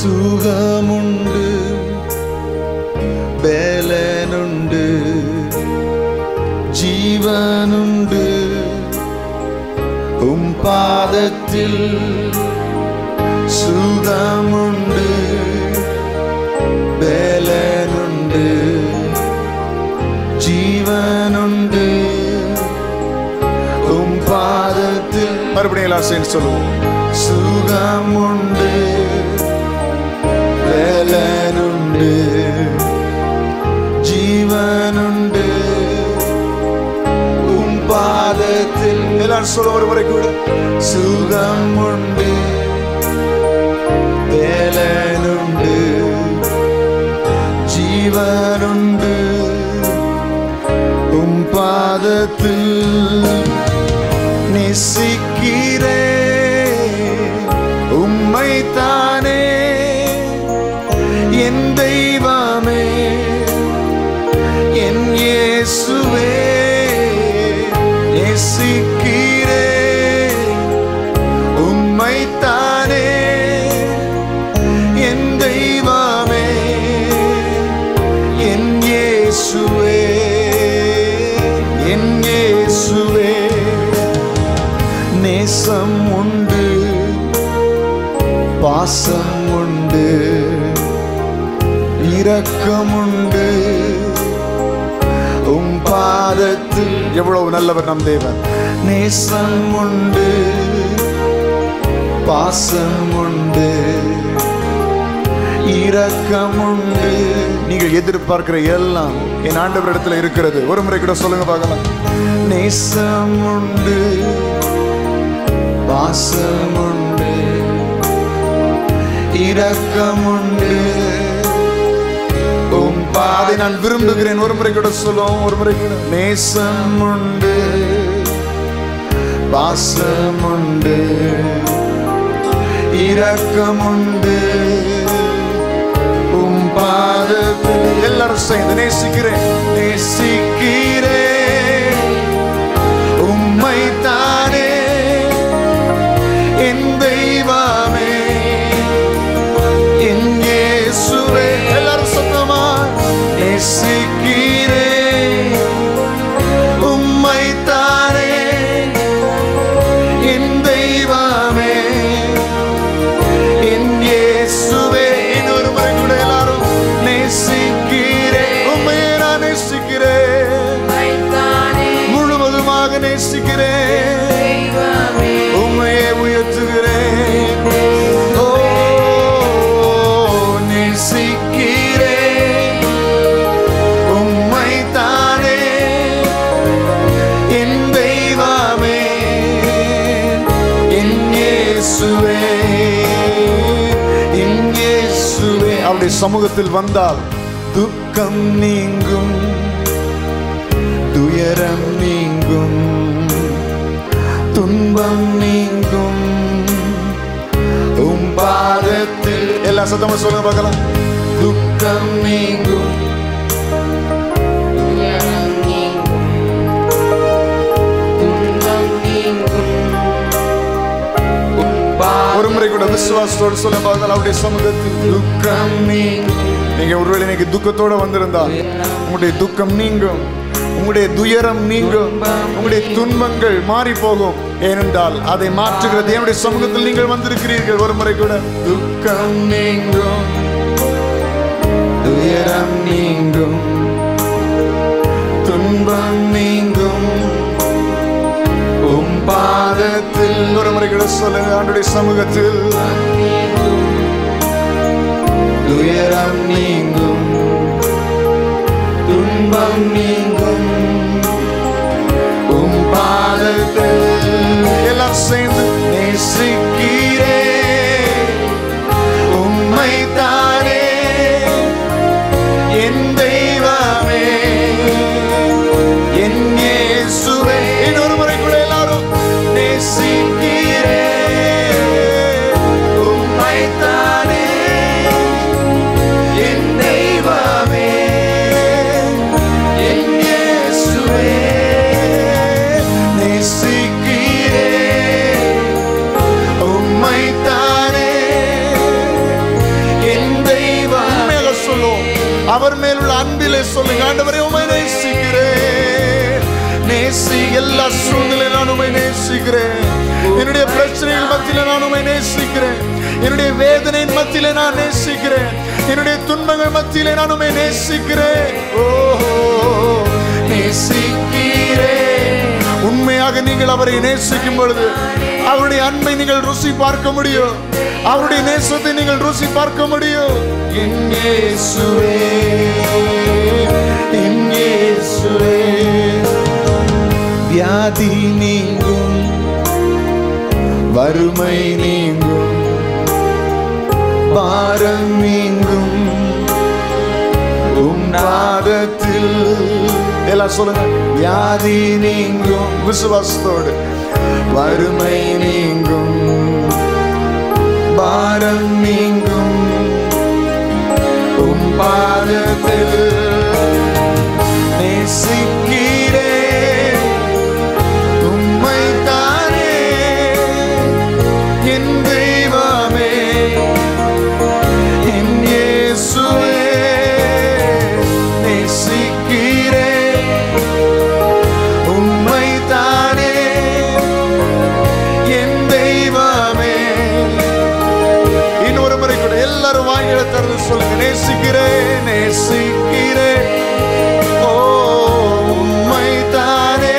சுகமுண்டு பலனுண்டு ஜீவனுண்டு உம் பாதத்தில் சுகமுண்டு பலனுண்டு ஜீவனுண்டு உம் பாதத்தில் மறுபடியும் எல்லாம் சேர்ந்து சொல்லுவோம் சுகமுண்டு பலனுண்டு ஜீவனுண்டு உம் பாதத்தில் எல்லாரும் சொல்ல ஒரு முறை கூட சுகமுண்டு பலனுண்டு ஜீவனுண்டு உம் பாதத்தில் நேசிக்கிறே உம்மை தானே என் தெய்வமே என் இயேசுவே நேசிக்கிறே உம்மை தானே என் தெய்வமே என் இயேசுவே என் இயேசுவே நேசம் உண்டு பாசம் உண்டு இரக்கமுண்டு உம் பாதத்தில் எவ்வளவு நல்லவர் நம் தேவன் நேசம் உண்டு பாசம் உண்டு இரக்கமுண்டு நீங்கள் எதிர்பார்க்கிற எல்லாம் என் ஆண்டவரிடத்துல இருக்கிறது ஒரு முறை கூட சொல்லுங்க பார்க்கலாம் நேசம் உண்டு பாசம் உண்டு இரக்கமுண்டு உம் அதை பாதை நான் விரும்புகிறேன் ஒரு முறை கூட சொல்லுவோம் ஒரு முறை கூட நேசம் உண்டு பாசம் உண்டு இரக்கமுண்டு உம் பாதத்தில் எல்லாரும் சேர்ந்து நேசிக்கிறேன் நேசிக்கிறே உம்மை தானே என் தெய்வமே என் இயேசுவே எல்லாரும் சொந்தமா நேசிக்கிறே உம்மை தானே என் தெய்வமே என் இயேசுவே இன்னொரு முறை கூட எல்லாரும் நேசிக்கிறேன் உண்மையை நான் நேசிக்கிறேன் முழுவதுமாக நேசிக்கிறேன் உண்மையை உயர்த்துகிறேன் ஓ நேசிக்கிறேன் உம்மை தானே என் தெய்வமே என் இயேசுவே என் இயேசுவே அவருடைய சமூகத்தில் வந்தால் துக்கம் நீங்கும் துயரம் நீங்கும் துன்பம் நீங்கும் உம் பாதத்தில் எல்லா சத்தமும் சொல்லுங்க பார்க்கலாம் துக்கம் நீங்கும் உம் ஒரு முறை கூட விசுவாசத்தோடு சொல்ல பார்க்கலாம் அவருடைய சமூகத்தில் துக்கம் நீங்கும் நீங்க ஒருவேளை இன்னைக்கு துக்கத்தோட வந்திருந்தா உங்களுடைய துக்கம் நீங்கும் உங்களுடைய துயரம் நீங்கும் உங்களுடைய துன்பங்கள் மாறி போகும் ஏனென்றால் அதை மாற்றுகிற தேவனுடைய சமூகத்தில் நீங்கள் வந்திருக்கிறீர்கள் ஒரு முறை கூட துக்கம் நீங்கும் துயரம் நீங்கும் துன்பம் நீங்கும் உம் பாதத்தில் ஒரு முறை கூட சொல்லுங்க ஆண்டுடைய சமூகத்தில் துயரம் நீங்கும் துன்பம் நீங்கும் உம் பாதத்தில் எல்லாம் சேர்ந்து நேசிக்கிறே உம்மை தானே என் தெய்வமே என் இயேசுவே இன்னொரு முறை கூட எல்லாரும் நேசிக்கிறே உம்மை தானே என் தெய்வமே என் இயேசுவே நேசிக்கிறே அவர் மேல் உள்ள அன்பிலே சொல்லுங்க ஆண்டவரே உமை நேசிக்கிறேன் நேசி எல்லா சூழ்நிலை நான் உமை நேசிக்கிறேன் என்னுடைய பிரச்சனைகள் மத்தியில நான் உமை நேசிக்கிறேன் என்னுடைய வேதனையின் மத்தியில நான் நேசிக்கிறேன் என்னுடைய துன்பங்கள் மத்தியிலே நான் உமை நேசிக்கிறேன் ஓஹோ நேசிக்கிறேன் உண்மையாக நீங்கள் அவரை நேசிக்கும் பொழுது அவருடைய அன்பை நீங்கள் ருசி பார்க்க முடியும் அவருடைய நேசத்தை நீங்கள் ருசி பார்க்க முடியும் என் இயேசுவே என் இயேசுவே வியாதி நீங்கும் வறுமை நீங்கும் பாரம் நீங்கும் உம் நாதத்தில் எல்லாம் சொல்லுங்க வியாதி நீங்கும் விசுவாசத்தோடு வறுமை நீங்கும் பாரம் நீங்கும் உம் பாதத்தில் நேசிக்கிறேன் உம்மை தானே என் தெய்வமே என் இயேசுவே நேசிக்கிறேன் உம்மை தானே என் தெய்வமே இன்னொரு முறை கூட எல்லாரும் வாங்கிட திறந்து சொல்லுங்க நேசிக்கிறேன் நேசிக்கிறேன் ஓ உம்மை தானே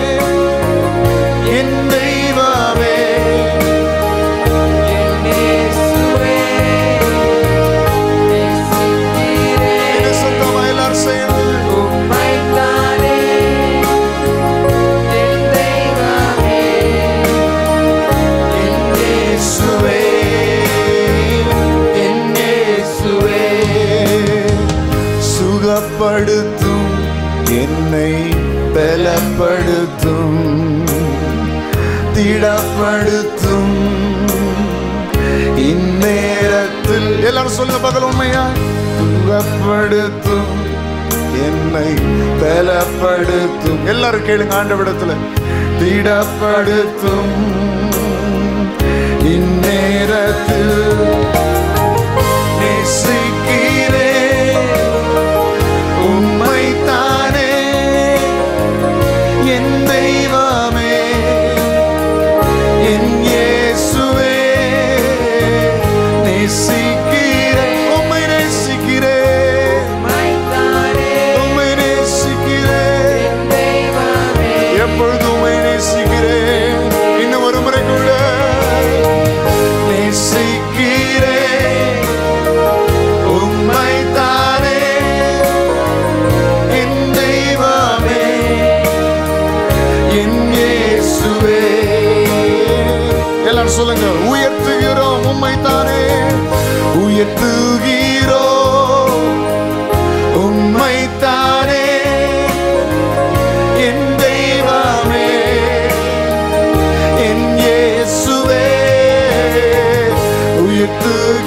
என் தெய்வமே இது சத்தமா எல்லாரும் செய்யணும் என் இயேசுவே என் இயேசுவே சுகப்படுத்தும் என்னை பலப்படுத்தும் திடப்படுத்தும் இந்நேரத்தில் எல்லாரும் சொல்லுங்க பகல் உண்மையா சுகப்படுத்தும் என்னை பலப்படுத்தும் எல்லாரும் கேளுங்க ஆண்டவிடத்துல திடப்படுத்தும் இந்நேரத்தில் நேசிக்கிறேன் உம்மை தானே என் தெய்வமே என் இயேசுவே நேசிக்கிறேன் உம்மை நேசிக்கிறேன் உம்மை நேசிக்கிறேன் எப்பொழுது உம்மை நேசிக்கிறேன் இன்னும் ஒரு முறை கூட நேசிக்கிறேன் உம்மை தானே என் தெய்வமே என் இயேசுவே எல்லாரும் சொல்லுங்க உயர்த்துகிறோம் உம்மை தானே உயர்த்துகிறோம் உம்மை தானே என் தெய்வமே என் இயேசுவே உயர்த்துகிறோம்